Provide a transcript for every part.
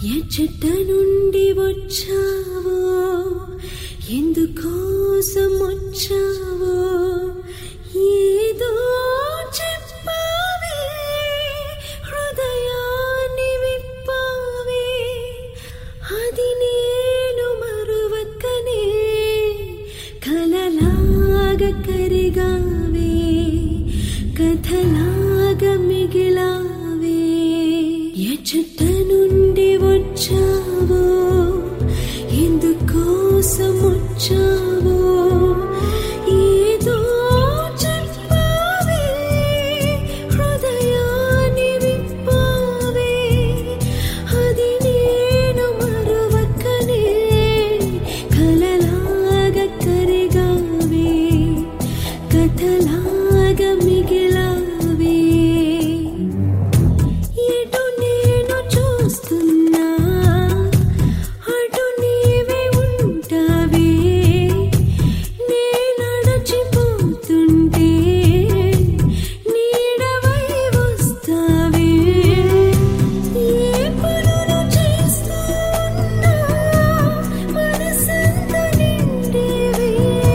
ఎచ్చట నుండి వచ్చావో ఎందుకోసం వచ్చావో ఏదో చెప్పావే హృదయాన్ని విప్పావే అది నేను మరువక్కనే కలలాగ కరిగావే కథలాగ మిగిలావే ఎచ్చట నుండి వచ్చావో ఎందుకోసం వచ్చావో ఏదో చెప్పావే హృదయాన్ని విప్పావే అది నేను మరువక్కనే కలలాగ కరిగావే కథలాగ మిగిలావే ఎటు నేను చూస్తున్నా అటు నీవే ఉంటావే నే నడచిపోతుంటే నీడవై వస్తావే ఏ పనులు చేస్తున్నా మనసంత నిండేవే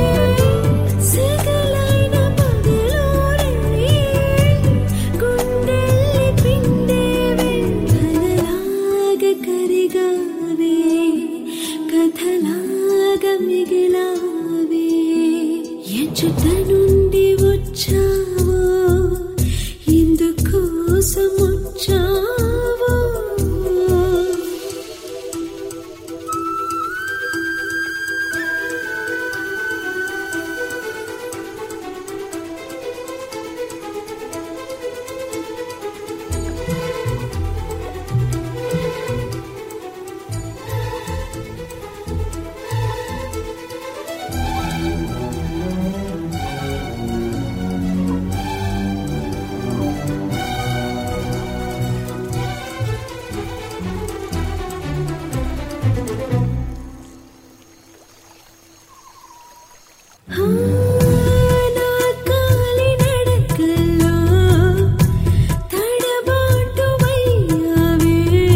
సెగలైన పగలోరే గుండెల్ని పిండేవే కలలాగ కరిగావే కథలాగ మిగిలావే ఎచ్చట నుండి వచ్చావో ఎందుకోసం వచ్చావో నా కాలి నడకల్లో తడబాటు వయ్యావే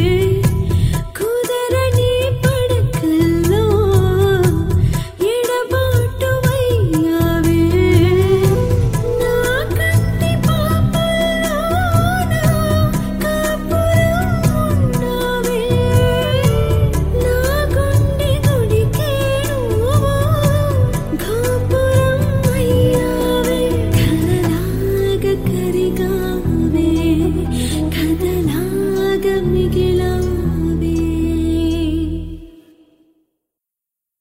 కుదరని పడకల్లో ఎడబాటు వయ్యావే నా కంటి పాపల్లోన కాపురం ఉన్నావే నా గుండె గుడికే నువ్వు గోపురం అయ్యావే కలలాగ కరిగావే కథలాగ మిగిలావే